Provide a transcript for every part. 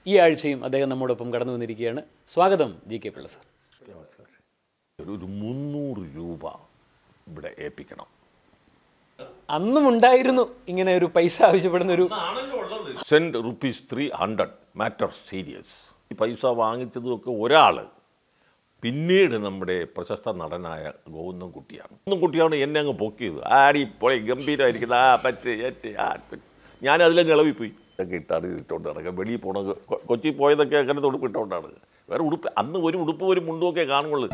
ഈ ആഴ്ചയും അദ്ദേഹം നമ്മോടൊപ്പം കടന്നു വന്നിരിക്കുകയാണ് സ്വാഗതം ജി കെ പിള്ള സാർ ഒരു ഒരു മുന്നൂറ് രൂപ ഇവിടെ ഏൽപ്പിക്കണം അന്നും ഉണ്ടായിരുന്നു ഇങ്ങനെ ഒരു പൈസ ആവശ്യപ്പെടുന്ന ഒരു send rupees three hundred matter serious ഈ പൈസ വാങ്ങിച്ചതുമൊക്കെ ഒരാൾ പിന്നീട് നമ്മുടെ പ്രശസ്ത നടനായ ഗോവിന്ദൻ കുട്ടിയാണ് ഗോവിന്ദൻ കുട്ടിയാണ് എന്നെ അങ്ങ് പൊക്കിയത് ആടി പൊളി ഗംഭീരമായിരിക്കുന്നത് ആ പറ്റ് ഏറ്റ് ആ പറ്റ്. ഞാൻ അതിലങ്ങ് ഇളവിപ്പോയി ഇതൊക്കെ ഇട്ടാണ് ഇട്ടുകൊണ്ട് നടക്കുക വെളിയിൽ പോണത് കൊ- കൊച്ചി പോയതൊക്കെ അങ്ങനെ ഉടുപ്പ് ഇട്ടുകൊണ്ടാണ് വേറെ ഉടുപ്പ് അന്ന് ഒരു ഉടുപ്പ് ഒരു മുണ്ടുമൊക്കെ കാണുള്ളൂ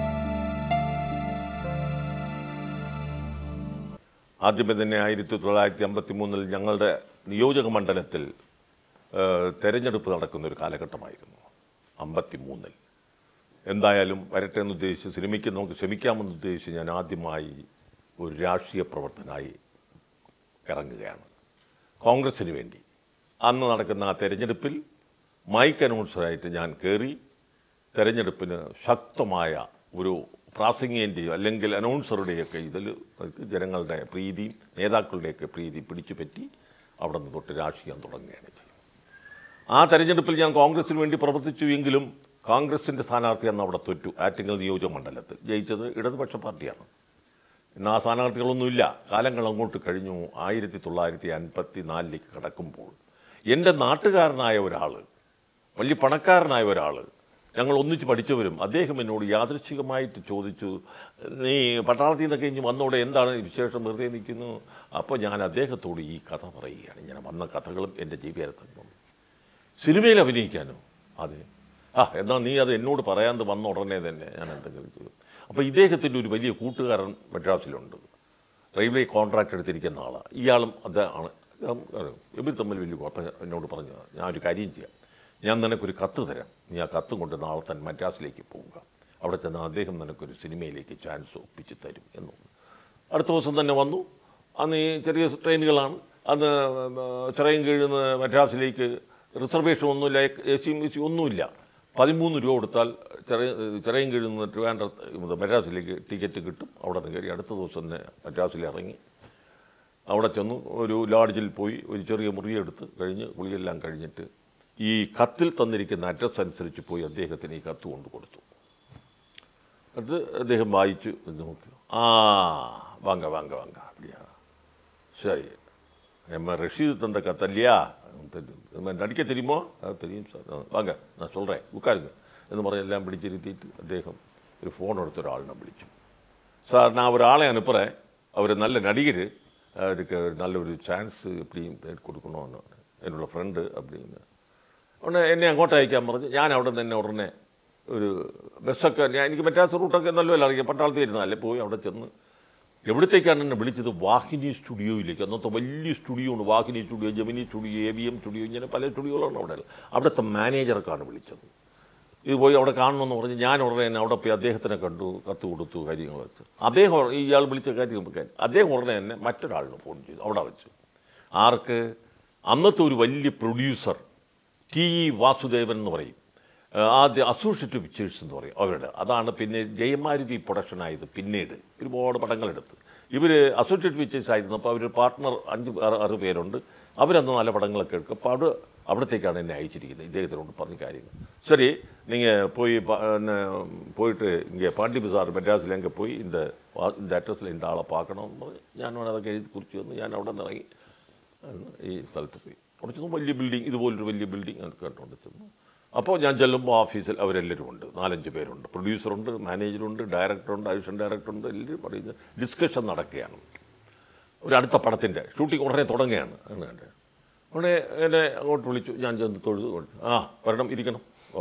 ആദ്യമേ തന്നെ ആയിരത്തി തൊള്ളായിരത്തി അമ്പത്തി മൂന്നിൽ ഞങ്ങളുടെ നിയോജക മണ്ഡലത്തിൽ ഏഹ്, തെരഞ്ഞെടുപ്പ് നടക്കുന്ന ഒരു കാലഘട്ടമായിരുന്നു അമ്പത്തി മൂന്നിൽ എന്തായാലും വരട്ടെ എന്ന് ഉദ്ദേശിച്ച് സിനിമയ്ക്ക് നമുക്ക് ശ്രമിക്കാമെന്ന് ഉദ്ദേശിച്ച് ഞാൻ ആദ്യമായി ഒരു രാഷ്ട്രീയ പ്രവർത്തനായി ഇറങ്ങുകയാണ് കോൺഗ്രസ്സിന് വേണ്ടി അന്ന് നടക്കുന്ന ആ തെരഞ്ഞെടുപ്പിൽ മൈക്ക് അനൗൺസറായിട്ട് ഞാൻ കയറി തെരഞ്ഞെടുപ്പിന് ശക്തമായ ഒരു പ്രാസംഗികൻ്റെയോ അല്ലെങ്കിൽ അനൗൺസറുടെയൊക്കെ ഇതിൽ ജനങ്ങളുടെ പ്രീതി നേതാക്കളുടെയൊക്കെ പ്രീതി പിടിച്ചു പറ്റി അവിടെ നിന്ന് തൊട്ട് രാഷ്ട്രീയം തുടങ്ങുകയാണ് ചെയ്തത് ആ തെരഞ്ഞെടുപ്പിൽ ഞാൻ കോൺഗ്രസിന് വേണ്ടി പ്രവർത്തിച്ചു എങ്കിലും കോൺഗ്രസിൻ്റെ സ്ഥാനാർത്ഥി അന്ന് അവിടെ തോറ്റു ആറ്റിങ്ങൽ നിയോജക മണ്ഡലത്തിൽ ജയിച്ചത് ഇടതുപക്ഷ പാർട്ടിയാണ് ഇന്ന് ആ സ്ഥാനാർത്ഥികളൊന്നുമില്ല കാലങ്ങൾ അങ്ങോട്ട് കഴിഞ്ഞു ആയിരത്തി തൊള്ളായിരത്തി അൻപത്തി നാലിലേക്ക് കടക്കുമ്പോൾ എൻ്റെ നാട്ടുകാരനായ ഒരാൾ വലിയ പണക്കാരനായ ഒരാൾ ഞങ്ങൾ ഒന്നിച്ച് പഠിച്ചവരും അദ്ദേഹം എന്നോട് യാദൃച്ഛികമായിട്ട് ചോദിച്ചു നീ പട്ടാളത്തിൽ നിന്നൊക്കെ ഇനി വന്നോടെ എന്താണ് വിശേഷം വെറുതെ നിൽക്കുന്നു അപ്പോൾ ഞാൻ അദ്ദേഹത്തോട് ഈ കഥ പറയുകയാണ് ഇങ്ങനെ വന്ന കഥകളും എൻ്റെ ജീവിതത്തിൽ സിനിമയിൽ അഭിനയിക്കാനോ അതെ ആ എന്നാൽ നീ അത് എന്നോട് പറയാൻ വന്ന ഉടനെ തന്നെ ഞാൻ എന്തെങ്കിലും ചെയ്തു അപ്പോൾ ഇദ്ദേഹത്തിൻ്റെ ഒരു വലിയ കൂട്ടുകാരൻ മദ്രാസിലുണ്ട് റെയിൽവേ കോൺട്രാക്ട് എടുത്തിരിക്കുന്ന ആളാണ് ഇയാളും അദ്ദേഹമാണ് ഇവർ തമ്മിൽ വലിയ കുഴപ്പം എന്നോട് പറഞ്ഞു ഞാൻ ഒരു കാര്യം ചെയ്യാം ഞാൻ നിനക്കൊരു കത്ത് തരാം നീ ആ കത്തും കൊണ്ട് നാളെ തന്നെ മദ്രാസിലേക്ക് പോവുക അവിടെ ചെന്ന് അദ്ദേഹം നിനക്കൊരു സിനിമയിലേക്ക് ചാൻസ് ഒപ്പിച്ച് തരും എന്ന് പറഞ്ഞു. അടുത്ത ദിവസം തന്നെ വന്നു അന്ന് ഈ ചെറിയ ട്രെയിനുകളാണ് അന്ന് ചിറയും കീഴുന്ന മദ്രാസിലേക്ക് റിസർവേഷൻ ഒന്നുമില്ല എ സി എ സി ഒന്നുമില്ല പതിമൂന്ന് രൂപ കൊടുത്താൽ ചെറിയ ചിറയും കീഴുന്ന ട്രിവാൻഡ്രത്ത് ഇത് മദ്രാസിലേക്ക് ടിക്കറ്റ് കിട്ടും അവിടെ നിന്ന് കയറി അടുത്ത ദിവസം തന്നെ മദ്രാസിൽ ഇറങ്ങി അവിടെ ചെന്നു ഒരു ലാഡ്ജിൽ പോയി ഒരു ചെറിയ മുറിയെടുത്ത് കഴിഞ്ഞ് കുളിയെല്ലാം കഴിഞ്ഞിട്ട് ഈ കത്തിൽ തന്നിരിക്കുന്ന അഡ്രസ്സ് അനുസരിച്ച് പോയി അദ്ദേഹത്തിന് ഈ കത്ത് കൊണ്ട് കൊടുത്തു അത് അദ്ദേഹം വായിച്ചു ഇത് നോക്കി ആ വാങ്ക വാങ്ക വാങ്ക அப்படியா சரி நம்ம ரஷீது தந்த கத்தல்லையா நடிக்க தெரியுமோ அது தெரியும் சார் ആ, വാങ്ക ഞാൻ சொல்கிறேன் ഉட்காருங்க എന്ന് പറഞ്ഞ് എല്ലാം പിടിച്ചിരുത്തിയിട്ട് അദ്ദേഹം ഒരു ഫോൺ എടുത്ത ഒരാളിനെ വിളിച്ചു സാർ நான் ஒரு ஆளை அனுப்புகிறேன் அவர் நல்ல நடிகர் அவருக்கு நல்ல ஒரு சான்ஸ் எப்படி കൊടുക്കണമെന്ന് என்னோட ഫ്രണ്ട് அப்படின்னு ഉടനെ എന്നെ അങ്ങോട്ട് അയക്കാൻ പറഞ്ഞ് ഞാൻ അവിടെ നിന്ന് തന്നെ ഉടനെ ഒരു ബസ്സൊക്കെ ഞാൻ എനിക്ക് മറ്റാത്ത റൂട്ടൊക്കെ നല്ലപോലെ അറിയാം പട്ടാളത്തിൽ ഇരുന്നല്ലേ പോയി അവിടെ ചെന്ന് എവിടത്തേക്കാണ് എന്നെ വിളിച്ചത് വാഹിനി സ്റ്റുഡിയോയിലേക്ക് അന്നത്തെ വലിയ സ്റ്റുഡിയോ ഉണ്ട് Vahini studio Gemini studio A V M studio ഇങ്ങനെ പല സ്റ്റുഡിയോകളാണ് അവിടെ അവിടുത്തെ മാനേജർക്കാണ് വിളിച്ചത് ഇത് പോയി അവിടെ കാണണമെന്ന് പറഞ്ഞ് ഞാൻ ഉടനെ തന്നെ അവിടെ പോയി അദ്ദേഹത്തിനെ കണ്ടു കത്ത് കൊടുത്തു കാര്യങ്ങൾ വെച്ച് അദ്ദേഹം ഉടനെ- ഇയാൾ വിളിച്ച കാര്യം കാര്യം അദ്ദേഹം ഉടനെ തന്നെ മറ്റൊരാളിന് ഫോൺ ചെയ്തു അവിടെ വെച്ചു ആർക്ക് അന്നത്തെ ഒരു വലിയ പ്രൊഡ്യൂസർ ടി ഇ വാസുദേവൻ എന്ന് പറയും ആ, ആദ്യ അസോസിയേറ്റ് പിക്ചേഴ്സ് എന്ന് പറയും അവരുടെ അതാണ് പിന്നെ ജയമാരുതി പ്രൊഡക്ഷൻ ആയത് പിന്നീട് ഒരുപാട് പടങ്ങളെടുത്ത് ഇവർ അസോസിയേറ്റ് പിക്ചേഴ്സ് ആയിരുന്നു അപ്പോൾ അവർ പാർട്ട്ണർ അഞ്ച് ആറ് ആറ് പേരുണ്ട് അവരന്ന് നല്ല പടങ്ങളൊക്കെ എടുക്കും അപ്പോൾ അവിടെ അവിടത്തേക്കാണ് എന്നെ അയച്ചിരിക്കുന്നത് ഇദ്ദേഹത്തിനോട് പറഞ്ഞ കാര്യങ്ങൾ சரி நீங்கள் போய் பா- என்ன, போயிட்டு இங்கே பாண்டி பசார் மெட்ராஸில் எங்கே போய் இந்த வா- இந்த അഡ്രസ്സിൽ இந்த ആളെ பார்க்கணும்னு പറഞ്ഞ് ഞാൻ വേണം അതൊക്കെ എഴുതി കുറിച്ച് വന്ന് ഞാൻ അവിടെ നിന്ന് ഇറങ്ങി അന്ന് ഈ സ്ഥലത്ത് പോയി അവിടെ ചെന്നു വലിയ ബിൽഡിംഗ് ഇതുപോലൊരു വലിയ ബിൽഡിംഗ് കണ്ടുകൊണ്ട് ചെന്നു അപ്പോൾ ഞാൻ ചെല്ലുമ്പോൾ ഓഫീസിൽ അവരെല്ലാവരും ഉണ്ട് നാലഞ്ച് പേരുണ്ട് പ്രൊഡ്യൂസറുണ്ട് മാനേജറുണ്ട് ഡയറക്ടറുണ്ട് അഡീഷണൽ ഡയറക്ടറുണ്ട് എല്ലാവരും പറയുന്നത് ഡിസ്കഷൻ നടക്കുകയാണ് ഒരു അടുത്ത പടത്തിൻ്റെ ഷൂട്ടിംഗ് ഉടനെ തുടങ്ങുകയാണ് അങ്ങനെ ഉടനെ എന്നെ അങ്ങോട്ട് വിളിച്ചു ഞാൻ ചെന്ന് തൊഴുതു കൊടുത്തു ആ വരണം ഇരിക്കണം ഓ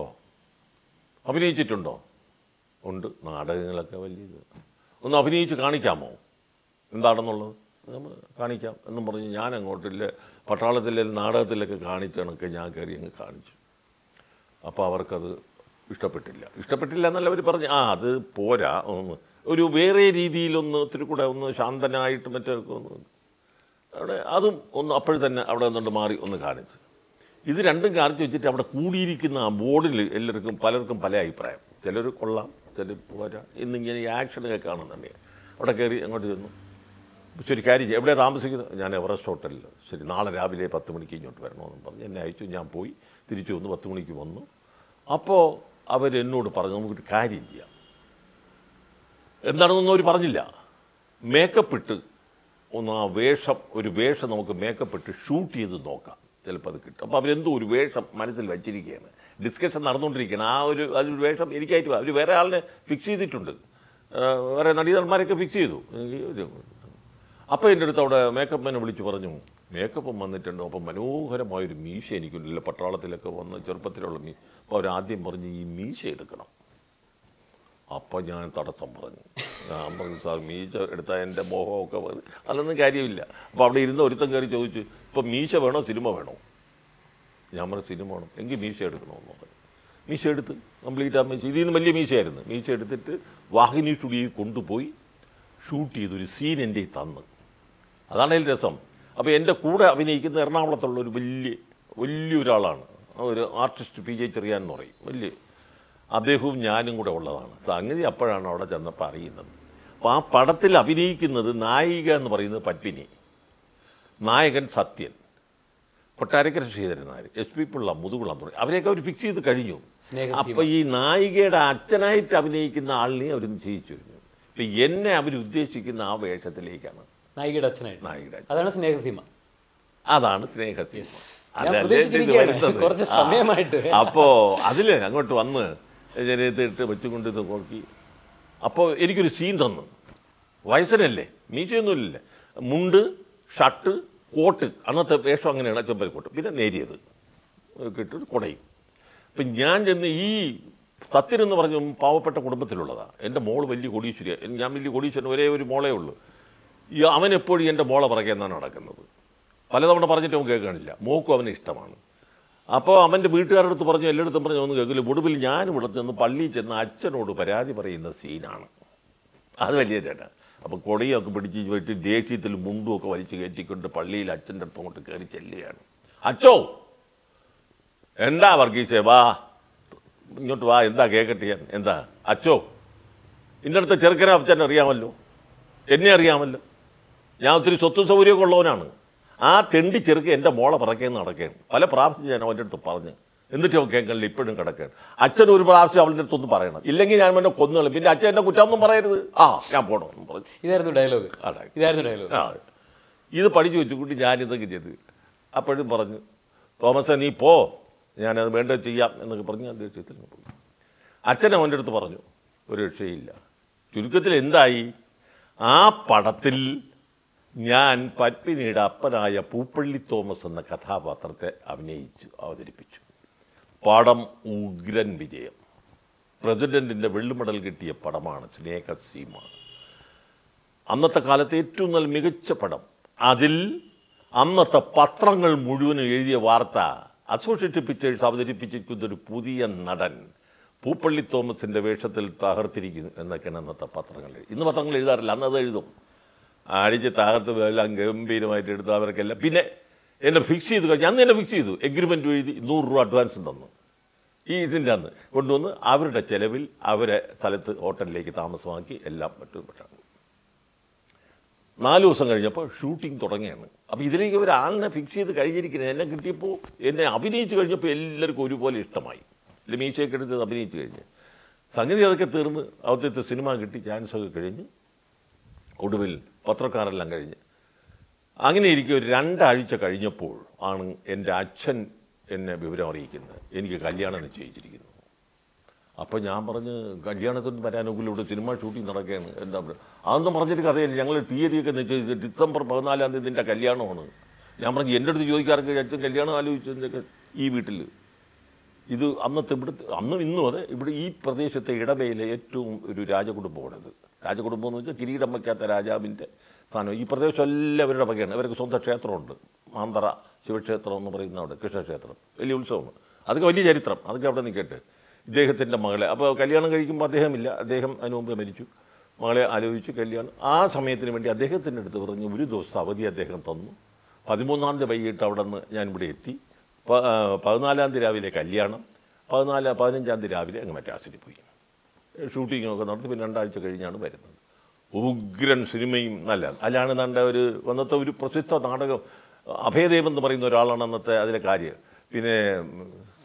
അഭിനയിച്ചിട്ടുണ്ടോ ഉണ്ട് നാടകങ്ങളൊക്കെ വലിയ ഇത് ഒന്ന് അഭിനയിച്ച് കാണിക്കാമോ എന്താണെന്നുള്ളത് നമ്മൾ കാണിക്കാം എന്നും പറഞ്ഞ് ഞാൻ അങ്ങോട്ടില്ല പട്ടാളത്തിലെ നാടകത്തിലൊക്കെ കാണിച്ച കണക്ക് ഞാൻ കയറി അങ്ങ് കാണിച്ചു അപ്പോൾ അവർക്കത് ഇഷ്ടപ്പെട്ടില്ല ഇഷ്ടപ്പെട്ടില്ല എന്നല്ല അവർ പറഞ്ഞു ആ അത് പോരാ ഒന്ന് ഒരു വേറെ രീതിയിലൊന്ന് ഇത്തിരി കൂടെ ഒന്ന് ശാന്തനായിട്ട് മറ്റൊക്കെ ഒന്ന് അവിടെ അതും ഒന്ന് അപ്പോഴും തന്നെ അവിടെ നിന്നുകൊണ്ട് മാറി ഒന്ന് കാണിച്ചു ഇത് രണ്ടും കാണിച്ച് വെച്ചിട്ട് അവിടെ കൂടിയിരിക്കുന്ന ആ ബോർഡിൽ എല്ലാവർക്കും പലർക്കും പല അഭിപ്രായം ചിലർ കൊള്ളാം ചിലർ പോരാ എന്നിങ്ങനെ ഈ ആക്ഷനൊക്കെ കാണുന്നുണ്ടെങ്കിൽ അവിടെ കയറി അങ്ങോട്ട് ചെന്നു ശരി കാര്യം ചെയ്യ്. എവിടെയാണ് താമസിക്കുന്നത് ഞാൻ എവറസ്റ്റ് ഹോട്ടലിൽ ശരി നാളെ രാവിലെ പത്ത് മണിക്ക് ഇങ്ങോട്ട് വരണമെന്ന് പറഞ്ഞ് എന്നെ അയച്ചു ഞാൻ പോയി തിരിച്ചു വന്ന് പത്ത് മണിക്ക് വന്നു അപ്പോൾ അവരെന്നോട് പറഞ്ഞു നമുക്കൊരു കാര്യം ചെയ്യാം എന്താണെന്നൊന്നും അവർ പറഞ്ഞില്ല മേക്കപ്പ് ഇട്ട് ഒന്ന് ആ വേഷം ഒരു വേഷം നമുക്ക് മേക്കപ്പ് ഇട്ട് ഷൂട്ട് ചെയ്ത് നോക്കാം ചിലപ്പോൾ അത് കിട്ടും അപ്പോൾ അവരെന്തോ ഒരു വേഷം മനസ്സിൽ വച്ചിരിക്കുകയാണ് ഡിസ്കഷൻ നടന്നുകൊണ്ടിരിക്കുകയാണ് ആ ഒരു അതൊരു വേഷം എനിക്കായിട്ട് അവർ വേറെ ആളിനെ ഫിക്സ് ചെയ്തിട്ടുണ്ട് ആ, വേറെ നടീനന്മാരൊക്കെ ഫിക്സ് ചെയ്തു അപ്പോൾ എൻ്റെ അടുത്ത് അവിടെ മേക്കപ്പ് മാനെ വിളിച്ച് പറഞ്ഞു മേക്കപ്പും വന്നിട്ടുണ്ട് അപ്പം മനോഹരമായൊരു മീശ എനിക്കുണ്ടല്ലോ പട്ടാളത്തിലൊക്കെ വന്ന് ചെറുപ്പത്തിലുള്ള മീ അപ്പോൾ അവരാദ്യം പറഞ്ഞു ഈ മീശ എടുക്കണം അപ്പം ഞാൻ തടസ്സം പറഞ്ഞു ഞാൻ പറഞ്ഞു സാർ മീശ എടുത്താൽ എൻ്റെ മോഹമൊക്കെ വരും അതൊന്നും കാര്യമില്ല അപ്പോൾ അവിടെ ഇരുന്ന് ഒരുത്തം കയറി ചോദിച്ചു ഇപ്പം മീശ വേണോ സിനിമ വേണോ ഞാൻ പറഞ്ഞു സിനിമ വേണം എങ്കിൽ മീശ എടുക്കണമെന്ന് പറഞ്ഞു മീശ എടുത്ത് കംപ്ലീറ്റ് ആ മീശ ഇതിൽ നിന്ന് വലിയ മീശയായിരുന്നു മീശ എടുത്തിട്ട് വാഹിനി സ്റ്റുഡിയോയിൽ കൊണ്ടുപോയി ഷൂട്ട് ചെയ്തൊരു സീൻ എൻ്റെ കയ്യിൽ തന്ന് അതാണ് അതിൽ രസം അപ്പോൾ എൻ്റെ കൂടെ അഭിനയിക്കുന്ന എറണാകുളത്തുള്ള ഒരു വലിയ വലിയൊരാളാണ് ഒരു ആർട്ടിസ്റ്റ് പി ജെ ചെറിയാൻ എന്ന് പറയും വലിയ അദ്ദേഹവും ഞാനും കൂടെ ഉള്ളതാണ് സംഗതി അപ്പോഴാണ് അവിടെ ചെന്നപ്പോൾ അറിയുന്നത് അപ്പോൾ ആ പടത്തിൽ അഭിനയിക്കുന്നത് നായിക എന്ന് പറയുന്നത് പത്മിനി നായകൻ സത്യൻ കൊട്ടാരക്കര ശ്രീധരൻ നായർ എസ് പി പിള്ള മുതുകുളം തുടങ്ങി അവരെയൊക്കെ അവർ ഫിക്സ് ചെയ്ത് കഴിഞ്ഞു സ്നേഹസീമ. അപ്പോൾ ഈ നായികയുടെ അച്ഛനായിട്ട് അഭിനയിക്കുന്ന ആളിനെ അവർ നിശ്ചയിച്ചു കഴിഞ്ഞു ഇപ്പം എന്നെ അവരുദ്ദേശിക്കുന്ന ആ വേഷത്തിലേക്കാണ് നായികയുടെ അച്ഛനായിട്ട് നായികയുടെ അച്ഛൻ. അതാണ് സ്നേഹസീമ അതാണ് സ്നേഹസീമ ഞാൻ അതല്ലേ ഇത് പ്രതീക്ഷിച്ചിരിക്കുകയാണ്. വരുന്നത്. കുറച്ച് ആ. സമയമായിട്ട്. അപ്പോ അതില് അങ്ങോട്ട് വന്ന് ജനത്തിട്ട് വെച്ചുകൊണ്ട് ഇത് നോക്കി അപ്പോൾ എനിക്കൊരു സീൻ തന്നു വയസ്സനല്ലേ മീശയൊന്നുമില്ല മുണ്ട് ഷർട്ട് കോട്ട് അന്നത്തെ വേഷം അങ്ങനെയാണ് ചെമ്പൽ കോട്ട് പിന്നെ നേരിയത് കിട്ടും കുടയും അപ്പം ഞാൻ ചെന്ന് ഈ സത്യൻ എന്ന് പറഞ്ഞ പാവപ്പെട്ട കുടുംബത്തിലുള്ളതാണ് എൻ്റെ മോൾ വലിയ കൊടീശ്വരി ഞാൻ വലിയ കൊടീശ്വരൻ ഒരേ ഒരു മോളേ ഉള്ളൂ ഈ അവൻ എപ്പോഴും എൻ്റെ മോളെ പുറകെ എന്നാണ് നടക്കുന്നത് പലതവണ പറഞ്ഞിട്ട് അവൻ കേൾക്കാനില്ല മോക്കും അവന് ഇഷ്ടമാണ് അപ്പോൾ അവൻ്റെ വീട്ടുകാരുടെ അടുത്ത് പറഞ്ഞു എല്ലായിടത്തും പറഞ്ഞു ഒന്നും കേൾക്കില്ല ഒടുവിൽ ഞാൻ ഇവിടെ ചെന്ന് പള്ളിയിൽ ചെന്ന് അച്ഛനോട് പരാതി പറയുന്ന സീനാണ് അത് വലിയ ചേട്ടാ അപ്പോൾ കൊടിയൊക്കെ പിടിച്ച് വെട്ടി ദേഷ്യത്തിൽ മുണ്ടുമൊക്കെ വലിച്ചു കയറ്റിക്കൊണ്ട് പള്ളിയിൽ അച്ഛൻ്റെ അടുത്ത് അങ്ങോട്ട് കയറി ചെല്ലുകയാണ് അച്ചോ എന്താ വർഗീസേ വാ ഇങ്ങോട്ട് വാ എന്താ കേൾക്കട്ടെ ഞാൻ എന്താ അച്ചോ ഇൻ്റെ അടുത്ത ചെറുക്കനെ അച്ഛൻ അറിയാമല്ലോ എന്നെ അറിയാമല്ലോ ഞാൻ ഒത്തിരി സ്വത്തും സൗകര്യമൊക്കെ ഉള്ളവനാണ് ആ തെണ്ടി ചെറുക്ക് എൻ്റെ മോളെ പിറക്കേന്ന് നടക്കുകയാണ് പല പ്രാവശ്യം ഞാൻ അവൻ്റെ അടുത്ത് പറഞ്ഞു എന്നിട്ട് അവൻ കേൾക്കണില്ല ഇപ്പോഴും കിടക്കുകയാണ് അച്ഛൻ ഒരു പ്രാവശ്യം അവൻ്റെ അടുത്തൊന്ന് പറയണം ഇല്ലെങ്കിൽ ഞാൻ എന്നെ കൊന്നുകളും പിന്നെ അച്ഛൻ എന്നെ കുറ്റമൊന്നും പറയരുത് ആ ഞാൻ പോകണം എന്ന് പറഞ്ഞു ഇതായിരുന്നു ഡയലോഗ് അതെ ഇതായിരുന്നു ഡയലോഗ് ആ ഇത് പഠിച്ചു വെച്ചുകൊണ്ട് ഞാനിതൊക്കെ ചെയ്ത് അപ്പോഴും പറഞ്ഞു തോമസ് നീ പോ ഞാനത് വേണ്ടത് ചെയ്യാം എന്നൊക്കെ പറഞ്ഞ് ഞാൻ ദേഷ്യത്തിൽ അങ്ങ് പോയി അച്ഛൻ അവൻ്റെ അടുത്ത് പറഞ്ഞു ഒരു രക്ഷയില്ല ചുരുക്കത്തിൽ എന്തായി ആ പടത്തിൽ ഞാൻ പത്മിനിയുടെ അപ്പനായ പൂപ്പള്ളി തോമസ് എന്ന കഥാപാത്രത്തെ അഭിനയിച്ചു അവതരിപ്പിച്ചു പടം ഉഗ്രൻ വിജയം പ്രസിഡൻറ്റിൻ്റെ വെള്ളിമെഡൽ കിട്ടിയ പടമാണ് സ്നേഹസീമ അന്നത്തെ കാലത്തെ ഏറ്റവും നല്ല മികച്ച പടം അതിൽ അന്നത്തെ പത്രങ്ങൾ മുഴുവനും എഴുതിയ വാർത്ത അസോസിയേറ്റ് പിക്ചേഴ്സ് അവതരിപ്പിച്ചിരിക്കുന്ന ഒരു പുതിയ നടൻ പൂപ്പള്ളി തോമസിൻ്റെ വേഷത്തിൽ തകർത്തിരിക്കുന്നു എന്നൊക്കെയാണ് അന്നത്തെ പത്രങ്ങൾ എഴുതി. ഇന്ന് പത്രങ്ങൾ എഴുതാറില്ല അന്ന് അത് എഴുതും അടിച്ച് തകർത്ത് എല്ലാം ഗംഭീരമായിട്ട് എടുത്ത് അവർക്കെല്ലാം പിന്നെ എന്നെ ഫിക്സ് ചെയ്ത് കഴിഞ്ഞ് അന്ന് എന്നെ ഫിക്സ് ചെയ്തു എഗ്രിമെൻറ്റ് എഴുതി നൂറ് രൂപ അഡ്വാൻസും തന്നു ഈ ഇതിൻ്റെ അന്ന് കൊണ്ടുവന്ന് അവരുടെ ചെലവിൽ അവരെ സ്ഥലത്ത് ഹോട്ടലിലേക്ക് താമസമാക്കി എല്ലാം മറ്റും പെട്ടാണ് നാല് ദിവസം കഴിഞ്ഞപ്പോൾ ഷൂട്ടിംഗ് തുടങ്ങിയാണ് അപ്പോൾ ഇതിലേക്ക് ഒരാളിനെ ഫിക്സ് ചെയ്ത് കഴിഞ്ഞിരിക്കുന്നത് എന്നെ കിട്ടിയപ്പോൾ എന്നെ അഭിനയിച്ച് കഴിഞ്ഞപ്പോൾ എല്ലാവർക്കും ഒരുപോലെ ഇഷ്ടമായി ഇല്ല മീശയൊക്കെ എടുത്ത് അഭിനയിച്ച് കഴിഞ്ഞ് സംഗതി അതൊക്കെ തീർന്ന് അവിടുത്തെ സിനിമ കിട്ടി ചാൻസൊക്കെ കഴിഞ്ഞ് ഒടുവിൽ പത്രക്കാരെല്ലാം കഴിഞ്ഞ് അങ്ങനെ ഇരിക്കെ ഒരു രണ്ടാഴ്ച കഴിഞ്ഞപ്പോൾ ആണ് എൻ്റെ അച്ഛൻ എന്നെ വിവരം അറിയിക്കുന്നത് എനിക്ക് കല്യാണം നിശ്ചയിച്ചിരിക്കുന്നു അപ്പോൾ ഞാൻ പറഞ്ഞ് കല്യാണത്തിന് വരാനൊക്കില്ല ഇവിടെ സിനിമ ഷൂട്ടിംഗ് നടക്കുകയാണ് എന്താ പറയുക അതൊന്നും പറഞ്ഞിട്ട് കഥയില്ല ഞങ്ങൾ തീയതിയൊക്കെ നിശ്ചയിച്ച് ഡിസംബർ പതിനാലാം തീയതി എൻ്റെ കല്യാണമാണ് ഞാൻ പറഞ്ഞു എൻ്റെ അടുത്ത് ചോദിക്കാറൊക്കെ അച്ഛൻ കല്യാണം ആലോചിച്ചതൊക്കെ ഈ വീട്ടിൽ ഇത് അന്നത്തെ ഇവിടുത്തെ അന്നും ഇന്നും അതെ ഇവിടെ ഈ പ്രദേശത്തെ ഇടവയിലെ ഏറ്റവും ഒരു രാജകുടുംബമാണിത് രാജകുടുംബം എന്ന് വെച്ചാൽ കിരീടം വയ്ക്കാത്ത രാജാവിൻ്റെ സ്ഥാനം ഈ പ്രദേശം എല്ലാം അവരുടെ വകയാണ് അവർക്ക് സ്വന്തം ക്ഷേത്രമുണ്ട് മാന്തറ ശിവക്ഷേത്രം എന്ന് പറയുന്ന അവിടെ കൃഷ്ണക്ഷേത്രം വലിയ ഉത്സവമാണ് അതൊക്കെ വലിയ ചരിത്രം അതൊക്കെ അവിടെ നിൽക്കട്ടെ ഇദ്ദേഹത്തിൻ്റെ മകളെ അപ്പോൾ കല്യാണം കഴിക്കുമ്പോൾ അദ്ദേഹമില്ല അദ്ദേഹം അതിന് മുമ്പ് മരിച്ചു മകളെ ആലോചിച്ച് കല്യാണം ആ സമയത്തിന് വേണ്ടി അദ്ദേഹത്തിൻ്റെ അടുത്ത് പറഞ്ഞു ഒരു ദിവസം അവധി അദ്ദേഹം തന്നു പതിമൂന്നാം തീയതി വൈകിട്ട് അവിടെ നിന്ന് ഞാൻ ഇവിടെ എത്തി പ- ആ, പതിനാലാം തീയതി രാവിലെ കല്യാണം പതിനാല് പതിനഞ്ചാം തീയതി രാവിലെ അങ്ങ് മറ്റാസിൽ പോയി ഷൂട്ടിങ്ങൊക്കെ നടത്തി പിന്നെ രണ്ടാഴ്ച കഴിഞ്ഞാണ് വരുന്നത് ഉഗ്രൻ സിനിമയും നല്ല അതിലാണ് നമ്മുടെ ഒരു അന്നത്തെ ഒരു പ്രസിദ്ധ നാടകം അഭയദേവ് എന്ന് പറയുന്ന ഒരാളാണ് അന്നത്തെ അതിലെ കാര്യം പിന്നെ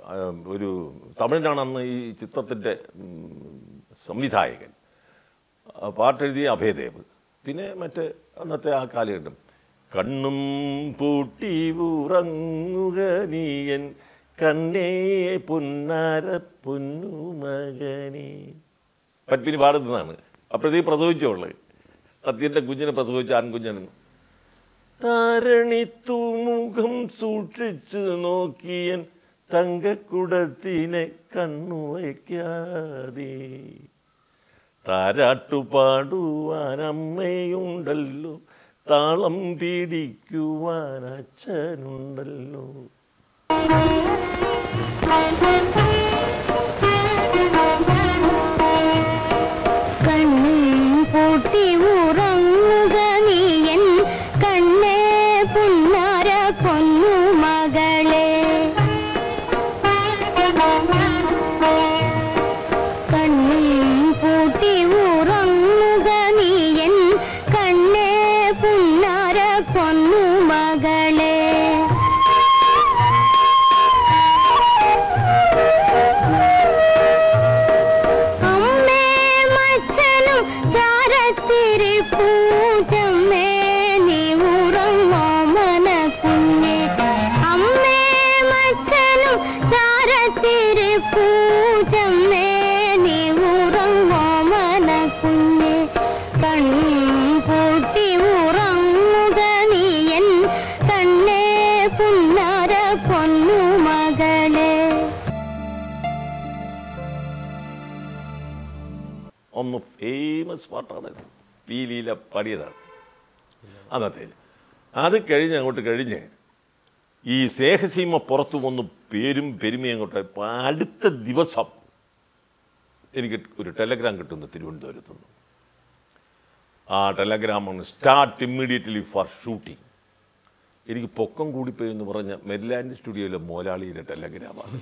ആ, ഒരു തമിഴിനാണ് അന്ന് ഈ ചിത്രത്തിൻ്റെ സംവിധായകൻ ആ പാട്ടെഴുതിയ അഭയദേവ് പിന്നെ മറ്റേ അന്നത്തെ ആ കാലഘട്ടം കണ്ണും പൂട്ടി ഉറങ്ങുക നീയൻ കണ്ണേ പൊന്നാര പൊന്നുമകനെ പത്മിനി പാടുന്നതാണ് അപ്പോഴത്തേക്ക് പ്രസവിച്ചോള് സത്യൻ്റെ കുഞ്ഞിനെ പ്രസവിച്ച ആൺകുഞ്ഞനെന്ന് താരണിത്തുമുഖം സൂക്ഷിച്ചു നോക്കിയൻ തങ്കക്കുടത്തിനെ കണ്ണു വയ്ക്കാതെ താരാട്ടു പാടുവാൻ അമ്മയുണ്ടല്ലോ താളം പിടിക്കുവാൻ അച്ഛനുണ്ടല്ലോ കണ്ണും പൂട്ടി ഉറങ്ങുക നീയൻ കണ്ണേ പുന്നാര പൊന്നു മകളെ കണ്ണും പൂട്ടി ഉറങ്ങുക നീയൻ കണ്ണേ പുന്നാര പൊന്നു മകളെ അമ്മേ മച്ചനും ചാരത്തിരി പൂജമ്മേ നീ ഉറങ്ങോ മന കുഞ്ഞെ അമ്മേ മച്ചനും ചാരത്തിരി പൂജമ്മേ നീ ഉറങ്ങോ മന കുഞ്ഞെ കണ്ണും പൂട്ടി ഉറങ്ങുക നീയൻ കണ്ണേ പുന്നാര പൊന്നു മകളെ ഒന്ന് ഫേമസ് പാട്ടാണ് ഇത് പീലിയിലെ പാടിയതാണ് അന്നത്തെ അത് കഴിഞ്ഞ് അങ്ങോട്ട് കഴിഞ്ഞ് ഈ സ്നേഹസീമ പുറത്തു വന്ന് പേരും പെരുമയും അങ്ങോട്ട് ഇപ്പം അടുത്ത ദിവസം എനിക്ക് ഒരു ടെലഗ്രാം കിട്ടുന്നു തിരുവനന്തപുരത്ത് നിന്ന് ആ ടെലഗ്രാമാണ് സ്റ്റാർട്ട് ഇമ്മീഡിയറ്റ്ലി ഫോർ ഷൂട്ടിംഗ് എനിക്ക് പൊക്കം കൂടിപ്പോയി എന്ന് പറഞ്ഞ മെരിലാൻഡ് സ്റ്റുഡിയോയിലെ മോലാളിയിലെ ടെലഗ്രാമാണ്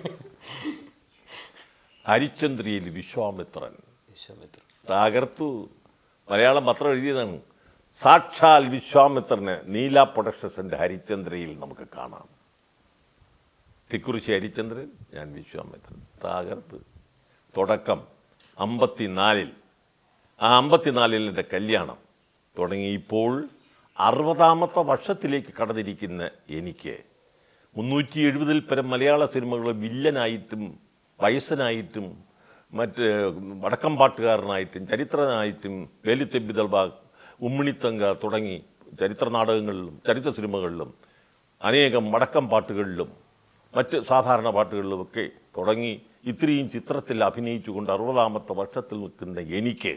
ഹരിചന്ദ്രയിൽ വിശ്വാമിത്രൻ വിശ്വാമിത്രൻ തകർത്തു മലയാളം പത്രം എഴുതിയതാണ് സാക്ഷാൽ വിശ്വാമിത്രന് നീല പ്രൊഡക്ഷൻസിൻ്റെ ഹരിചന്ദ്രയിൽ നമുക്ക് കാണാം തിക്കുറിശി ഹരിചന്ദ്രൻ ഞാൻ വിശ്വാമിത്രൻ തകർത്ത് തുടക്കം അമ്പത്തിനാലിൽ ആ അമ്പത്തിനാലിൽ എൻ്റെ കല്യാണം തുടങ്ങി ഇപ്പോൾ അറുപതാമത്തെ വർഷത്തിലേക്ക് കടന്നിരിക്കുന്ന എനിക്ക് മുന്നൂറ്റി എഴുപതിൽ പരം മലയാള സിനിമകൾ വില്ലനായിട്ടും വയസ്സനായിട്ടും മറ്റ് വടക്കം പാട്ടുകാരനായിട്ടും ചരിത്രനായിട്ടും വേലിത്തെബിതൾബാഗ് ഉമ്മിണിത്തങ്ക തുടങ്ങി ചരിത്ര നാടകങ്ങളിലും ചരിത്ര സിനിമകളിലും അനേകം വടക്കം പാട്ടുകളിലും മറ്റ് സാധാരണ പാട്ടുകളിലുമൊക്കെ തുടങ്ങി ഇത്രയും ചിത്രത്തിൽ അഭിനയിച്ചുകൊണ്ട് അറുപതാമത്തെ വർഷത്തിൽ നിൽക്കുന്ന എനിക്ക്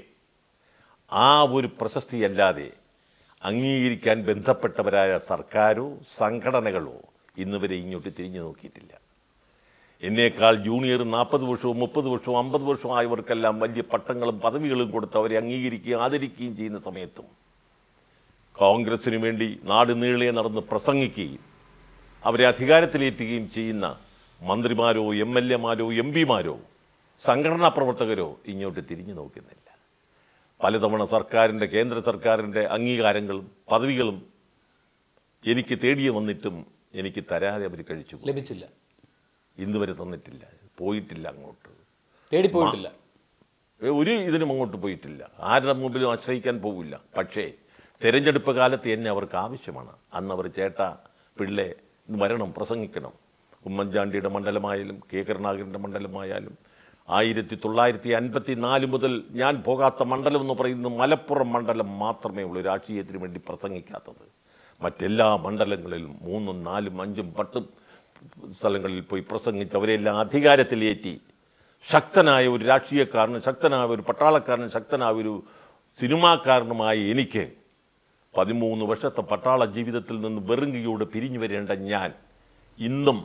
ആ ഒരു പ്രശസ്തിയല്ലാതെ അംഗീകരിക്കാൻ ബന്ധപ്പെട്ടവരായ സർക്കാരോ സംഘടനകളോ ഇന്നുവരെ ഇങ്ങോട്ട് തിരിഞ്ഞു നോക്കിയിട്ടില്ല എന്നേക്കാൾ ജൂനിയർ നാൽപ്പത് വർഷവും മുപ്പത് വർഷവും അമ്പത് വർഷവും ആയവർക്കെല്ലാം വലിയ പട്ടങ്ങളും പദവികളും കൊടുത്ത് അവരെ അംഗീകരിക്കുകയും ആദരിക്കുകയും ചെയ്യുന്ന സമയത്തും കോൺഗ്രസിനു വേണ്ടി നാട് നീളെ നടന്ന് പ്രസംഗിക്കുകയും അവരെ അധികാരത്തിലേറ്റുകയും ചെയ്യുന്ന മന്ത്രിമാരോ എം എൽ എമാരോ എം പിമാരോ സംഘടനാ പ്രവർത്തകരോ ഇങ്ങോട്ട് തിരിഞ്ഞു നോക്കുന്നില്ല പലതവണ സർക്കാരിൻ്റെ കേന്ദ്ര സർക്കാരിൻ്റെ അംഗീകാരങ്ങളും പദവികളും എനിക്ക് തേടിയ വന്നിട്ടും എനിക്ക് തരാതെ അവർ കഴിച്ചു പോയി. ലഭിച്ചില്ല ഇന്ന് വരെ തന്നിട്ടില്ല പോയിട്ടില്ല അങ്ങോട്ട് തേടിപ്പോയിട്ടില്ല ഏ, ഒരു ഇതിനും അങ്ങോട്ട് പോയിട്ടില്ല ആരുടെ മുമ്പിലും ആശ്രയിക്കാൻ പോകില്ല പക്ഷേ തെരഞ്ഞെടുപ്പ് കാലത്ത് എന്നെ അവർക്ക് ആവശ്യമാണ് അന്ന് അവർ ചേട്ട പിള്ളെ ഇന്ന് വരണം പ്രസംഗിക്കണം ഉമ്മൻചാണ്ടിയുടെ മണ്ഡലമായാലും കെ കരുണാകരൻ്റെ മണ്ഡലമായാലും ആയിരത്തി തൊള്ളായിരത്തി അൻപത്തി നാല് മുതൽ ഞാൻ പോകാത്ത മണ്ഡലം എന്ന് പറയുന്നത് മലപ്പുറം മണ്ഡലം മാത്രമേ ഉള്ളൂ രാഷ്ട്രീയത്തിന് വേണ്ടി പ്രസംഗിക്കാത്തത് മറ്റെല്ലാ മണ്ഡലങ്ങളിലും മൂന്നും നാലും അഞ്ചും പത്തും സ്ഥലങ്ങളിൽ പോയി പ്രസംഗിച്ച് അവരെല്ലാം അധികാരത്തിലേറ്റി ശക്തനായ ഒരു രാഷ്ട്രീയക്കാരനും ശക്തനായ ഒരു പട്ടാളക്കാരനും ശക്തനായ ഒരു സിനിമാക്കാരനുമായ എനിക്ക് പതിമൂന്ന് വർഷത്തെ പട്ടാള ജീവിതത്തിൽ നിന്ന് വെറുങ്കിയോട് പിരിഞ്ഞു വരേണ്ട ഞാൻ ഇന്നും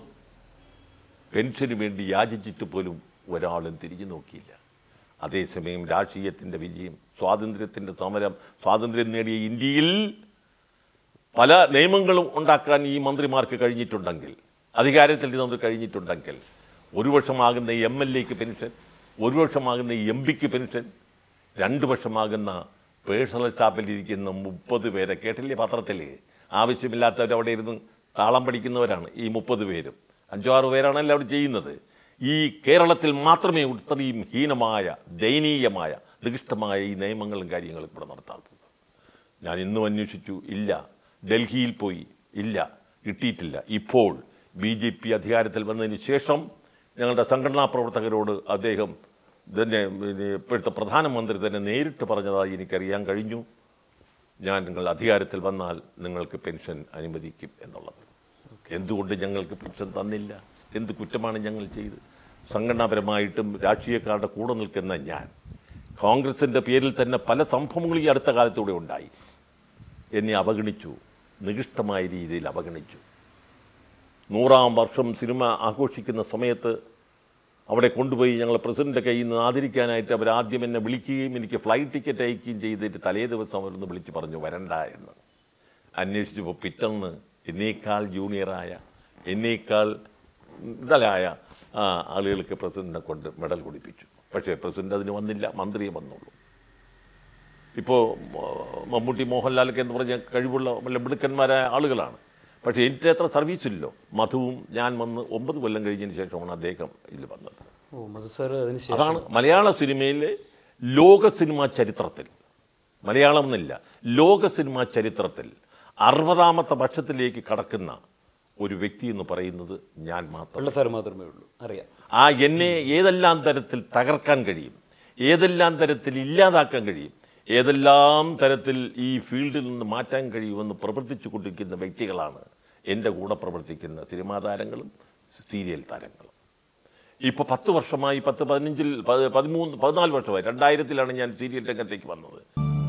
പെൻഷന് വേണ്ടി യാചിച്ചിട്ട് പോലും ഒരാളും തിരിഞ്ഞു നോക്കിയില്ല അതേസമയം രാഷ്ട്രീയത്തിൻ്റെ വിജയം സ്വാതന്ത്ര്യത്തിൻ്റെ സമരം സ്വാതന്ത്ര്യം നേടിയ ഇന്ത്യയിൽ പല നിയമങ്ങളും ഉണ്ടാക്കാൻ ഈ മന്ത്രിമാർക്ക് കഴിഞ്ഞിട്ടുണ്ടെങ്കിൽ അധികാരത്തിൽ നിന്ന് കഴിഞ്ഞിട്ടുണ്ടെങ്കിൽ ഒരു വർഷമാകുന്ന എം എൽ എക്ക് പെൻഷൻ ഒരു വർഷമാകുന്ന എം പിക്ക് പെൻഷൻ രണ്ട് വർഷമാകുന്ന പേഴ്സണൽ സ്റ്റാഫിലിരിക്കുന്ന മുപ്പത് പേരെ കേട്ടില്ലേ പത്രത്തിൽ ആവശ്യമില്ലാത്തവർ അവിടെ ഇരുന്ന് താളം പഠിക്കുന്നവരാണ് ഈ മുപ്പത് പേരും അഞ്ചോ ആറ് പേരാണല്ലോ അവിടെ ചെയ്യുന്നത് ഈ കേരളത്തിൽ മാത്രമേ ഇത്രയും ഹീനമായ ദയനീയമായ നികൃഷ്ടമായ ഈ നിയമങ്ങളും കാര്യങ്ങളും ഇവിടെ നടത്താറുള്ളൂ ഞാൻ ഇന്നും അന്വേഷിച്ചു ഇല്ല ഡൽഹിയിൽ പോയി ഇല്ല കിട്ടിയിട്ടില്ല ഇപ്പോൾ ബി ജെ പി അധികാരത്തിൽ വന്നതിന് ശേഷം ഞങ്ങളുടെ സംഘടനാ പ്രവർത്തകരോട് അദ്ദേഹം തന്നെ പിന്നെ ഇപ്പോഴത്തെ പ്രധാനമന്ത്രി തന്നെ നേരിട്ട് പറഞ്ഞതായി എനിക്കറിയാൻ കഴിഞ്ഞു ഞാൻ നിങ്ങൾ അധികാരത്തിൽ വന്നാൽ നിങ്ങൾക്ക് പെൻഷൻ അനുവദിക്കും എന്നുള്ളത് എന്തുകൊണ്ട് ഞങ്ങൾക്ക് പെൻഷൻ തന്നില്ല എന്ത് കുറ്റമാണ് ഞങ്ങൾ ചെയ്ത് സംഘടനാപരമായിട്ടും രാഷ്ട്രീയക്കാരുടെ കൂടെ നിൽക്കുന്ന ഞാൻ കോൺഗ്രസിൻ്റെ പേരിൽ തന്നെ പല സംഭവങ്ങളും ഈ അടുത്ത കാലത്തൂടെ ഉണ്ടായി എന്നെ അവഗണിച്ചു നികൃഷ്ടമായ രീതിയിൽ അവഗണിച്ചു നൂറാം വർഷം സിനിമ ആഘോഷിക്കുന്ന സമയത്ത് അവിടെ കൊണ്ടുപോയി ഞങ്ങൾ പ്രസിഡൻ്റെ കയ്യിൽ നിന്ന് ആദരിക്കാനായിട്ട് അവർ ആദ്യം എന്നെ വിളിക്കുകയും എനിക്ക് ഫ്ലൈറ്റ് ടിക്കറ്റ് അയക്കുകയും ചെയ്തിട്ട് തലേ ദിവസം അവരൊന്ന് വിളിച്ച് പറഞ്ഞു വരണ്ട എന്ന് അന്വേഷിച്ചപ്പോൾ പിറ്റന്ന് എന്നേക്കാൾ ജൂനിയറായ എന്നേക്കാൾ ഇതലായ ആ ആളുകൾക്ക് പ്രസിഡന്റിനെ കൊണ്ട് മെഡൽ കൊടുപ്പിച്ചു പക്ഷേ പ്രസിഡന്റ് അതിന് വന്നില്ല മന്ത്രിയെ വന്നുള്ളൂ ഇപ്പോൾ മമ്മൂട്ടി മോഹൻലാലൊക്കെ എന്ന് പറഞ്ഞ കഴിവുള്ള വല്ല മിടുക്കന്മാരായ ആളുകളാണ് പക്ഷേ എനിക്ക് അത്ര സർവീസില്ലല്ലോ മധുവും ഞാൻ വന്ന് ഒമ്പത് കൊല്ലം കഴിഞ്ഞതിന് ശേഷമാണ് അദ്ദേഹം ഇതിൽ വന്നത് ഓ മധു സാർ അതിന് ശേഷം അതാണ് മലയാള സിനിമയിലെ ലോക സിനിമാ ചരിത്രത്തിൽ മലയാളം എന്നില്ല ലോക സിനിമാ ചരിത്രത്തിൽ അറുപതാമത്തെ വർഷത്തിലേക്ക് കടക്കുന്ന ഒരു വ്യക്തി എന്ന് പറയുന്നത് ഞാൻ മാത്രം പിള്ള സാർ മാത്രമേ ഉള്ളൂ അറിയാം ആ എന്നെ ഏതെല്ലാം തരത്തിൽ തകർക്കാൻ കഴിയും ഏതെല്ലാം തരത്തിൽ ഇല്ലാതാക്കാൻ കഴിയും ഏതെല്ലാം തരത്തിൽ ഈ ഫീൽഡിൽ നിന്ന് മാറ്റാൻ കഴിയുമെന്ന് പ്രവർത്തിച്ചു കൊണ്ടിരിക്കുന്ന വ്യക്തികളാണ് എൻ്റെ കൂടെ പ്രവർത്തിക്കുന്ന സിനിമാ താരങ്ങളും സീരിയൽ താരങ്ങളും ഇപ്പോൾ പത്ത് വർഷമായി പത്ത് പതിനഞ്ചിൽ പ- പതിമൂന്ന് പതിനാല് വർഷമായി രണ്ടായിരത്തിലാണ് ഞാൻ സീരിയൽ രംഗത്തേക്ക് വന്നത്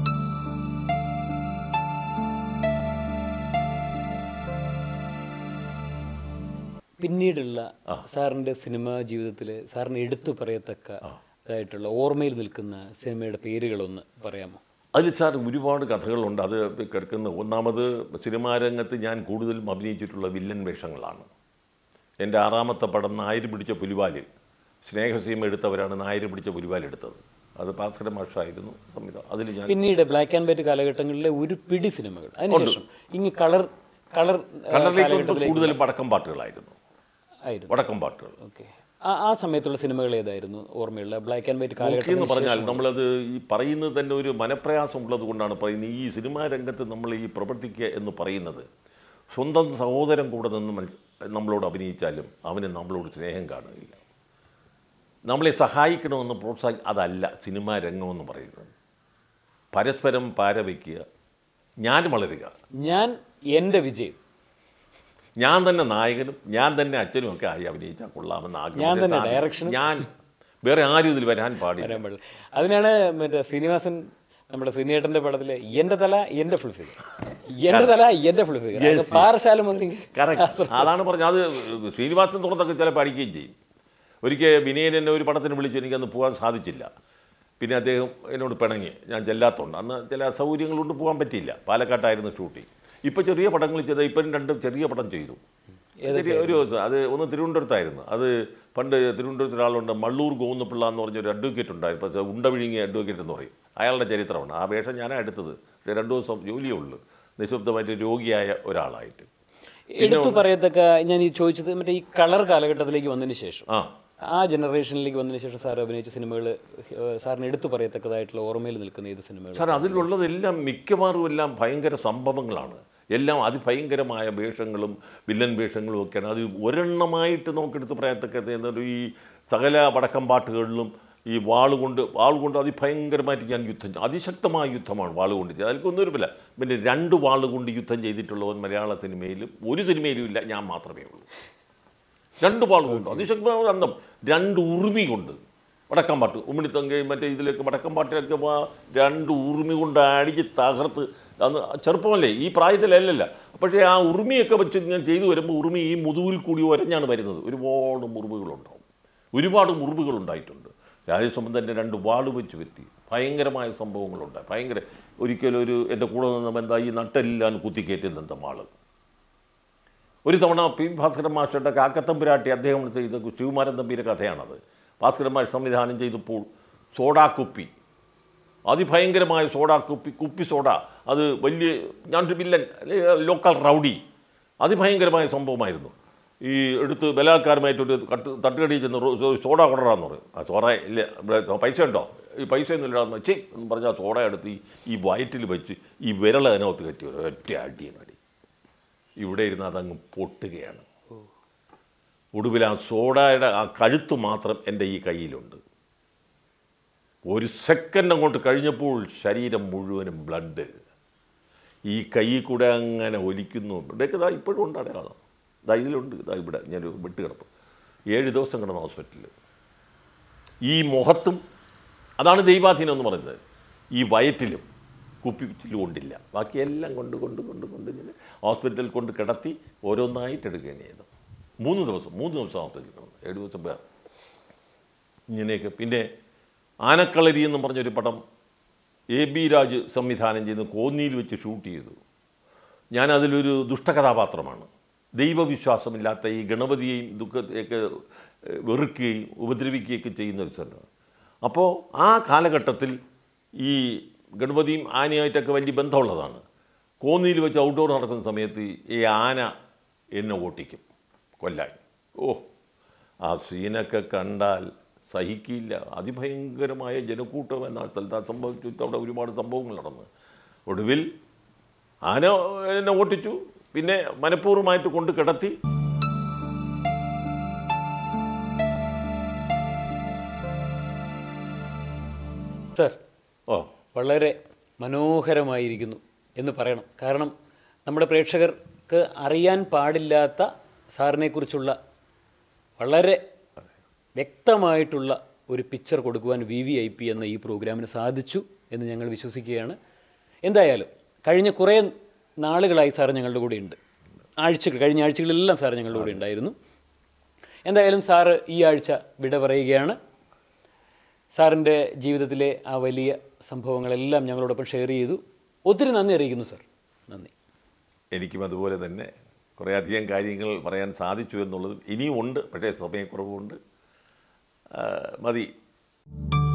പിന്നീടുള്ള സാറിൻ്റെ സിനിമാ ജീവിതത്തിൽ സാറിന് എടുത്തു പറയത്തക്ക ഇതായിട്ടുള്ള ഓർമ്മയിൽ നിൽക്കുന്ന സിനിമയുടെ പേരുകളൊന്ന് പറയാമോ അതിൽ സാർ ഒരുപാട് കഥകളുണ്ട് അത് കേൾക്കുന്ന ഒന്നാമത് സിനിമാ രംഗത്ത് ഞാൻ കൂടുതലും അഭിനയിച്ചിട്ടുള്ള വില്ലൻ വേഷങ്ങളാണ് എൻ്റെ ആറാമത്തെ പടം നായര് പിടിച്ച പുലിവാല് സ്നേഹസീമ എടുത്തവരാണ് നായര് പിടിച്ച പുലിവാൽ എടുത്തത് അത് ഭാസ്കര മാഷായിരുന്നു സംവിധാനം അതിൽ ഞാൻ പിന്നീട് ബ്ലാക്ക് ആൻഡ് വൈറ്റ് കാലഘട്ടങ്ങളിലെ ഒരു പിടി സിനിമകൾ അതിനുശേഷം ഇങ്ങ് കളർ കളർ കണ്ണറിലേക്ക് കൂടുതലും വടക്കം പാട്ടുകളായിരുന്നു ആയിരുന്നു വടക്കം പാട്ടുകൾ ഓക്കെ ആ ആ സമയത്തുള്ള സിനിമകൾ ഏതായിരുന്നു ഓർമ്മയുള്ള ബ്ലാക്ക് ആൻഡ് വൈറ്റ് നോക്കി എന്ന് കാലഘട്ടം പറഞ്ഞാൽ നമ്മളത് ഈ പറയുന്നത് തന്നെ ഒരു മനപ്രയാസം ഉള്ളത് കൊണ്ടാണ് പറയുന്നത് ഈ സിനിമാ രംഗത്ത് നമ്മൾ ഈ പ്രവർത്തിക്കുക എന്ന് പറയുന്നത് സ്വന്തം സഹോദരൻ കൂടെ നിന്ന് മനസ് നമ്മളോട് അഭിനയിച്ചാലും അവന് നമ്മളോട് സ്നേഹം കാണുകയില്ല നമ്മളെ സഹായിക്കണമെന്ന് പ്രോത്സാഹി അതല്ല സിനിമാ രംഗമെന്ന് പറയുന്നത് പരസ്പരം പാര വയ്ക്കുക ഞാൻ വളരുക ഞാൻ എൻ്റെ വിജയം ഞാൻ തന്നെ നായകനും ഞാൻ തന്നെ അച്ഛനും ഒക്കെ ആയി അഭിനയിച്ചാൽ കൊള്ളാമെന്ന് ഞാൻ തന്നെ ആഗ്രഹം direction ഉം. ഞാൻ വേറെ ആരും ഇതിൽ വരാൻ പാടില്ല വരാൻ പാടില്ല അതിനാണ് മറ്റേ ശ്രീനിവാസൻ നമ്മുടെ ശ്രീനേട്ടന്റെ പടത്തില് എന്റെ തല എന്റെ ഫുൾ ഫിഗർ എന്റെ തല എന്റെ ഫുൾ ഫിഗർ പാറശാല മുതൽ കറക്റ്റ് അതാണ് പറഞ്ഞത് അത് ശ്രീനിവാസൻ തുറന്നൊക്കെ ചിലപ്പോൾ അടിക്കുകയും ചെയ്യും ഒരിക്കൽ വിനയൻ എന്നെ ഒരു പടത്തിന് വിളിച്ചു എനിക്കന്ന് പോകാൻ സാധിച്ചില്ല പിന്നെ അദ്ദേഹം എന്നോട് പിണങ്ങി ഞാൻ ചെല്ലാത്തതുകൊണ്ട് അന്ന് ചില അസൗകര്യങ്ങളുകൊണ്ട് പോകാൻ പറ്റിയില്ല പാലക്കാട്ടായിരുന്നു ഷൂട്ടിംഗ് ഇപ്പോൾ ചെറിയ പടങ്ങൾ ചെയ്ത ഇപ്പം രണ്ടും ചെറിയ പടം ചെയ്തു ചെറിയ ഒരു അത് ഒന്ന് തിരുവനന്തപുരത്തായിരുന്നു അത് പണ്ട് തിരുവനന്തപുരത്ത് ഒരാളുണ്ട് മള്ളൂർ ഗോവിന്ദപിള്ള എന്ന് പറഞ്ഞൊരു അഡ്വക്കേറ്റ് ഉണ്ടായിരുന്നു പക്ഷേ ഉണ്ട വിഴുങ്ങിയ അഡ്വക്കേറ്റ് എന്ന് പറയും അയാളുടെ ചരിത്രമാണ് ആ വേഷം ഞാനാണ് എടുത്തത് പക്ഷേ രണ്ടു ദിവസം ജോലിയേ ഉള്ളൂ നിശബ്ദമായിട്ട് രോഗിയായ ഒരാളായിട്ട് എടുത്തു പറയത്തക്ക ഞാൻ ഈ ചോദിച്ചത് മറ്റേ ഈ കളർ കാലഘട്ടത്തിലേക്ക് വന്നതിന് ശേഷം ആ ആ ജനറേഷനിലേക്ക് വന്നതിന് ശേഷം സാർ അഭിനയിച്ച സിനിമകൾ സാറിന് എടുത്തു പറയത്തക്കതായിട്ടുള്ള ഓർമ്മയിൽ നിൽക്കുന്ന ഏത് സിനിമകൾ സാർ അതിലുള്ളതെല്ലാം മിക്കവാറും എല്ലാം ഭയങ്കര സംഭവങ്ങളാണ് എല്ലാം അതിഭയങ്കരമായ വേഷങ്ങളും വില്ലൻ വേഷങ്ങളും ഒക്കെയാണ് അത് ഒരെണ്ണമായിട്ട് നമുക്കെടുത്ത് പറയത്തക്ക എന്നൊരു ഈ സകല വടക്കം പാട്ടുകളിലും ഈ വാളുകൊണ്ട് വാളുകൊണ്ട് അതിഭയങ്കരമായിട്ട് ഞാൻ യുദ്ധം ചെയ്തു. അതിശക്തമായ യുദ്ധമാണ് വാളുകൊണ്ട് ചെയ്തത് അതിൽക്കൊന്നും ഒരുമില്ല പിന്നെ രണ്ട് വാളുകൊണ്ട് യുദ്ധം ചെയ്തിട്ടുള്ളവൻ മലയാള സിനിമയിലും ഒരു സിനിമയിലും ഇല്ല ഞാൻ മാത്രമേ ഉള്ളൂ രണ്ട് പാളുകൊണ്ട് അതിശക്തമായ അന്തം രണ്ട് ഉറുമി കൊണ്ട് വടക്കം പാട്ട് ഉമ്മിണിത്തങ്കയും മറ്റേ ഇതിലൊക്കെ വടക്കം പാട്ടിലൊക്കെ വാ രണ്ട് ഉറുമി കൊണ്ട് അടിച്ച് തകർത്ത് അന്ന് ചെറുപ്പമല്ലേ ഈ പ്രായത്തിലല്ലല്ല പക്ഷേ ആ ഉറുമിയൊക്കെ വെച്ച് ഞാൻ ചെയ്തു വരുമ്പോൾ ഉറുമി ഈ മുതുകിൽ കൂടി ഒരഞ്ഞാണ് വരുന്നത് ഒരുപാട് മുറിവുകളുണ്ടാവും ഒരുപാട് മുറിവുകളുണ്ടായിട്ടുണ്ട് രാജസംബന്ധൻ്റെ രണ്ട് വാട് വെച്ച് പറ്റി ഭയങ്കരമായ സംഭവങ്ങളുണ്ടായി ഭയങ്കര ഒരിക്കലും ഒരു എൻ്റെ കൂടെ നിന്നപ്പോൾ എന്താ ഈ നട്ടെല്ലാം കുത്തിക്കയറ്റി നിന്ന ആള് ഒരു തവണ പി ഭാസ്കരൻ മാസ്റ്ററുടെ കാക്കത്തമ്പുരാട്ടി അദ്ദേഹം ചെയ്ത ശിവകുമാരൻ തമ്പിയുടെ കഥയാണത് ഭാസ്കരൻ മാഷ് സംവിധാനം ചെയ്തപ്പോൾ സോഡാ കുപ്പി അതിഭയങ്കരമായ സോഡാ കുപ്പി കുപ്പി സോഡ അത് വലിയ ഞാനൊരു വില്ലൻ അല്ലെ, ലോക്കൽ റൗഡി അതിഭയങ്കരമായ സംഭവമായിരുന്നു ഈ എടുത്ത് ബലാത്കാരമായിട്ടൊരു കട്ട് തട്ടുകടി ചെന്ന് റോ- സോ- സോഡ കൊണ്ടറാന്ന് പറയും ആ സോഡ ഇല്ല ഇവിടെ പൈസ ഉണ്ടോ ഈ പൈസ ഒന്നും ഇല്ലാന്ന് വെച്ചേ എന്ന് പറഞ്ഞാൽ സോഡ എടുത്ത് ഈ ഈ വയറ്റിൽ വെച്ച് ഈ വിരൽ അതിനകത്ത് കയറ്റി വരും ഒറ്റ അടിയും അടി ഇവിടെ ഇരുന്ന് അതങ്ങ് പൊട്ടുകയാണ് ഒടുവിൽ ആ സോഡയുടെ ആ കഴുത്ത് മാത്രം എൻ്റെ ഈ കയ്യിലുണ്ട് ഒരു സെക്കൻഡ് അങ്ങോട്ട് കഴിഞ്ഞപ്പോൾ ശരീരം മുഴുവനും ബ്ലഡ് ഈ കൈ കൂടെ അങ്ങനെ ഒലിക്കുന്നു ഇവിടെയൊക്കെ ഇതാ ഇപ്പോഴും ഉണ്ട് അടയാളം ഇതാ ഇതിലുണ്ട് ഇതാ ഇവിടെ ഞാൻ വിട്ട് കിടപ്പ് ഏഴ് ദിവസം കിടന്നു ഹോസ്പിറ്റലിൽ ഈ മുഖത്തും അതാണ് ദൈവാധീനം എന്ന് പറയുന്നത് ഈ വയറ്റിലും കുപ്പിച്ചിലും കൊണ്ടില്ല ബാക്കിയെല്ലാം കൊണ്ട് കൊണ്ട് കൊണ്ട് കൊണ്ട് ഇങ്ങനെ ഹോസ്പിറ്റലിൽ കൊണ്ട് കിടത്തി ഓരോന്നായിട്ട് എടുക്കുകയാണ് ചെയ്തത് മൂന്ന് ദിവസം മൂന്ന് ദിവസം ഹോസ്പിറ്റലിൽ കിടന്നു ഏഴ് ദിവസം പേർ ഇങ്ങനെയൊക്കെ പിന്നെ ആനക്കളരി എന്ന് പറഞ്ഞൊരു പടം എ ബി രാജ് സംവിധാനം ചെയ്ത് കോന്നിയിൽ വെച്ച് ഷൂട്ട് ചെയ്തു ഞാൻ അതിലൊരു ദുഷ്ടകഥാപാത്രമാണ് ദൈവവിശ്വാസമില്ലാത്ത ഈ ഗണപതിയെയും ദുഃഖത്തെയൊക്കെ ഏഹ്, വെറുക്കുകയും ഉപദ്രവിക്കുകയൊക്കെ ചെയ്യുന്ന ഒരു സ്ഥലമാണ് അപ്പോൾ ആ കാലഘട്ടത്തിൽ ഈ ഗണപതിയും ആനയായിട്ടൊക്കെ വലിയ ബന്ധമുള്ളതാണ് കോന്നിയിൽ വെച്ച് ഔട്ട്ഡോർ നടക്കുന്ന സമയത്ത് ഈ ആന എന്നെ ഓട്ടിക്കും കൊല്ലാൻ ഓ ആ സീനൊക്കെ കണ്ടാൽ സഹിക്കില്ല അതിഭയങ്കരമായ ജനക്കൂട്ടം എന്ന സ്ഥലത്ത് ആ സംഭവിച്ചു അവിടെ ഒരുപാട് സംഭവങ്ങൾ നടന്നു ഒടുവിൽ ആന എന്നെ ഓട്ടിച്ചു പിന്നെ മനഃപൂർവ്വമായിട്ട് കൊണ്ട് കിടത്തി സർ ഓ വളരെ മനോഹരമായിരിക്കുന്നു എന്ന് പറയണം കാരണം നമ്മുടെ പ്രേക്ഷകർക്ക് അറിയാൻ പാടില്ലാത്ത സാറിനെക്കുറിച്ചുള്ള വളരെ വ്യക്തമായിട്ടുള്ള ഒരു പിക്ചർ കൊടുക്കുവാൻ വി വി ഐ പി എന്ന ഈ പ്രോഗ്രാമിന് സാധിച്ചു എന്ന് ഞങ്ങൾ വിശ്വസിക്കുകയാണ് എന്തായാലും കഴിഞ്ഞ കുറേ നാളുകളായി സാർ ഞങ്ങളുടെ കൂടെ ഉണ്ട് ആഴ്ചകൾ കഴിഞ്ഞ ആഴ്ചകളിലെല്ലാം സാർ ഞങ്ങളുടെ കൂടെ ഉണ്ടായിരുന്നു എന്തായാലും സാറ് ഈ ആഴ്ച വിട പറയുകയാണ് സാറിൻ്റെ ജീവിതത്തിലെ ആ വലിയ സംഭവങ്ങളെല്ലാം ഞങ്ങളോടൊപ്പം ഷെയർ ചെയ്തു ഒത്തിരി നന്ദി അറിയിക്കുന്നു സാർ നന്ദി എനിക്കും അതുപോലെ തന്നെ കുറേയധികം കാര്യങ്ങൾ പറയാൻ സാധിച്ചു എന്നുള്ളതും ഇനിയും ഉണ്ട് പക്ഷേ സമയക്കുറവുണ്ട് ആ, മതി